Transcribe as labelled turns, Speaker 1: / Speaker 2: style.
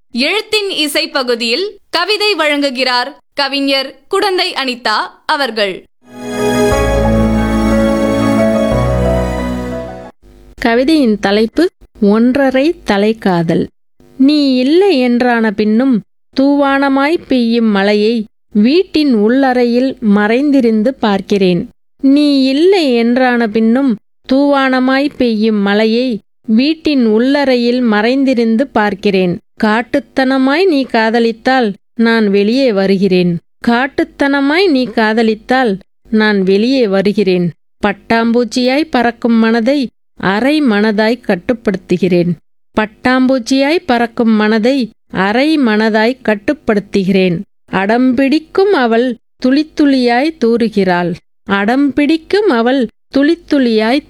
Speaker 1: எழுத்தின் இசை பகுதியில் கவிதை வழங்குகிறார் கவிஞர் குடந்தை அனிதா அவர்கள்
Speaker 2: கவிதையின் தலைப்பு ஒன்றரை தலைக்காதல் நீ இல்லை என்றான பின்னும் தூவானமாய் பெய்யும் மழையை வீட்டின் உள்ளறையில் மறைந்திருந்து பார்க்கிறேன் நீ இல்லை என்றான பின்னும் தூவானமாய் பெய்யும் மழையை வீட்டின் உள்ளறையில் மறைந்திருந்து பார்க்கிறேன் காட்டுத்தனமாய் நீ காதலித்தால் நான் வெளியே வருகிறேன் காட்டுத்தனமாய் நீ காதலித்தால் நான் வெளியே வருகிறேன் பட்டாம்பூச்சியாய் பறக்கும் மனதை அரை மனதாய் கட்டுப்படுத்துகிறேன் பட்டாம்பூச்சியாய் பறக்கும் மனதை அரை மனதாய் கட்டுப்படுத்துகிறேன் அடம்பிடிக்கும் அவள் துளித்துளியாய் தூறுகிறாள் அடம்பிடிக்கும் அவள் துளித்துளியாய்